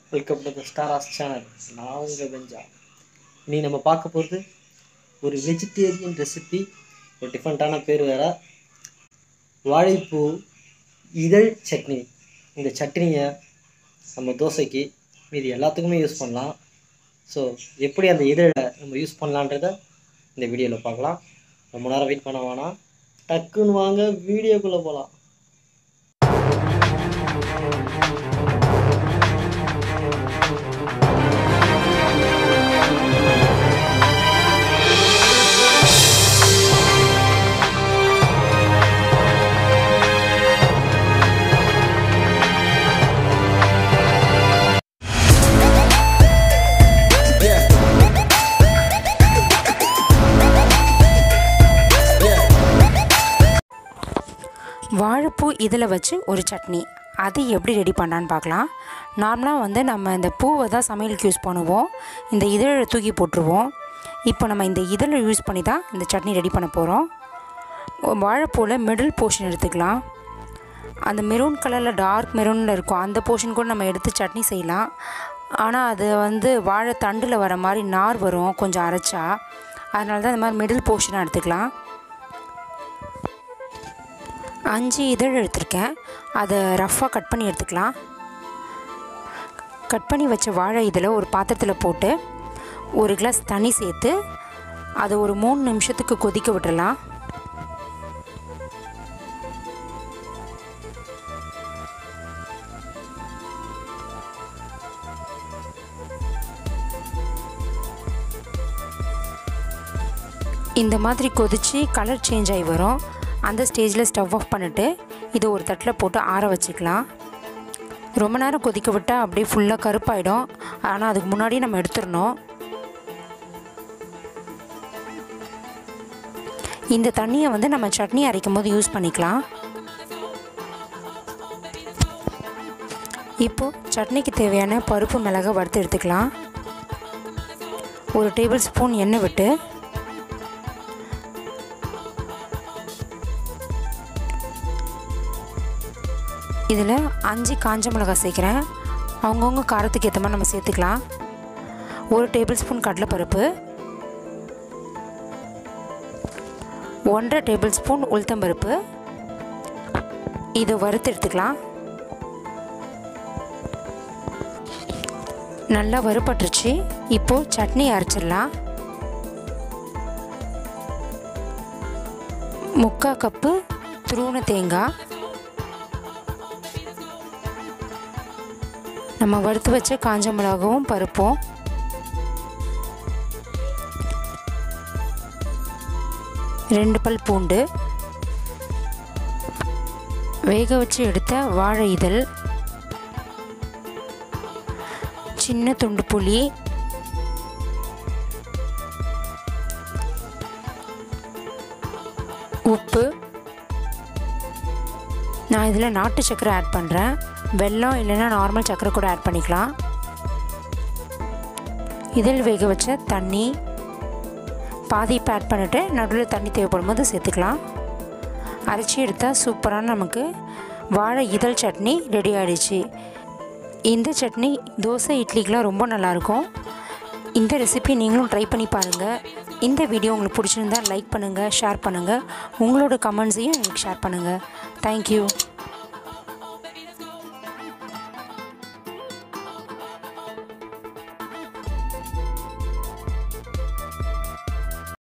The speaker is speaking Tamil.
வெல்கம் டு த ஸ்டாராஸ் சேனல் நான் உங்கள் பெஞ்சா நீ நம்ம பார்க்க போகிறது ஒரு வெஜிடேரியன் ரெசிபி ஒரு டிஃப்ரெண்ட்டான பேர் வேறு வாழைப்பூ இதழ் சட்னி இந்த சட்னியை நம்ம தோசைக்கு மீதி எல்லாத்துக்குமே யூஸ் பண்ணலாம் ஸோ எப்படி அந்த இதழை நம்ம யூஸ் பண்ணலான்றத இந்த வீடியோவில் பார்க்கலாம் ரொம்ப நேரம் வெயிட் பண்ண வேணாம் டக்குன்னு வாங்க வீடியோக்குள்ளே போகலாம் வாழைப்பூ இதில் வச்சு ஒரு சட்னி அது எப்படி ரெடி பண்ணான்னு பார்க்கலாம் நார்மலாக வந்து நம்ம இந்த பூவை தான் சமையலுக்கு யூஸ் பண்ணுவோம் இந்த இதழை தூக்கி போட்டுருவோம் இப்போ நம்ம இந்த இதழை யூஸ் பண்ணி தான் இந்த சட்னி ரெடி பண்ண போகிறோம் வாழைப்பூவில் மிடில் போர்ஷன் எடுத்துக்கலாம் அந்த மெரூன் கலரில் டார்க் மெரூனில் இருக்கும் அந்த போர்ஷன் கூட நம்ம எடுத்து சட்னி செய்யலாம் ஆனால் அது வந்து வாழை தண்டில் வர மாதிரி நார் வரும் கொஞ்சம் அரைச்சா அதனால தான் இந்த மாதிரி மிடில் போர்ஷனாக எடுத்துக்கலாம் அஞ்சு இதழ் எடுத்திருக்கேன் அதை ரஃப்பாக கட் பண்ணி எடுத்துக்கலாம் கட் பண்ணி வச்ச வாழை இதில் ஒரு பாத்திரத்தில் போட்டு ஒரு கிளாஸ் தண்ணி சேர்த்து அதை ஒரு மூணு நிமிஷத்துக்கு கொதிக்க விட்டுறலாம் இந்த மாதிரி கொதித்து கலர் சேஞ்ச் ஆகி வரும் அந்த ஸ்டேஜில் ஸ்டவ் ஆஃப் பண்ணிவிட்டு இதை ஒரு தட்டில் போட்டு ஆற வச்சுக்கலாம் ரொம்ப நேரம் கொதிக்க விட்டால் அப்படியே ஃபுல்லாக கருப்பாயிடும் ஆனால் அதுக்கு முன்னாடியே நம்ம எடுத்துடணும் இந்த தண்ணியை வந்து நம்ம சட்னி அரைக்கும் போது யூஸ் பண்ணிக்கலாம் இப்போது சட்னிக்கு தேவையான பருப்பு மிளகை வறுத்து எடுத்துக்கலாம் ஒரு டேபிள் ஸ்பூன் எண்ணெய் விட்டு இதில் அஞ்சு காஞ்ச மிளகாய் சேர்க்குறேன் அவங்கவுங்க காரத்துக்கு ஏற்ற மாதிரி நம்ம சேர்த்துக்கலாம் ஒரு டேபிள் ஸ்பூன் கடலைப்பருப்பு ஒன்றரை டேபிள் ஸ்பூன் உளுத்தம்பருப்பு இதை வறுத்து எடுத்துக்கலாம் நல்லா வறுபட்டுருச்சு இப்போது சட்னி அரைச்சிடலாம் முக்கால் கப்பு துருவன தேங்காய் நம்ம வறுத்து வச்ச காஞ்ச மிளகாவும் பருப்பும் ரெண்டு பல் பூண்டு வேக வச்சு எடுத்த வாழை இதழ் சின்ன துண்டு புளி உப்பு நான் இதில் நாட்டு சர்க்கரை ஆட் பண்ணுறேன் வெல்லம் இல்லைன்னா நார்மல் சர்க்கரை கூட ஆட் பண்ணிக்கலாம் இதில் வேக வச்ச தண்ணி பாதி இப்போ ஆட் பண்ணிவிட்டு நடுவில் தண்ணி தேவைப்படும் போது சேர்த்துக்கலாம் அரைச்சி எடுத்தால் சூப்பரான நமக்கு வாழை இதழ் சட்னி ரெடி ஆகிடுச்சு இந்த சட்னி தோசை இட்லிக்கெலாம் ரொம்ப நல்லாயிருக்கும் இந்த ரெசிபி நீங்களும் ட்ரை பண்ணி பாருங்கள் இந்த வீடியோ உங்களுக்கு பிடிச்சிருந்தால் லைக் பண்ணுங்கள் ஷேர் பண்ணுங்கள் உங்களோட கமெண்ட்ஸையும் எனக்கு ஷேர் பண்ணுங்கள் தேங்க்யூ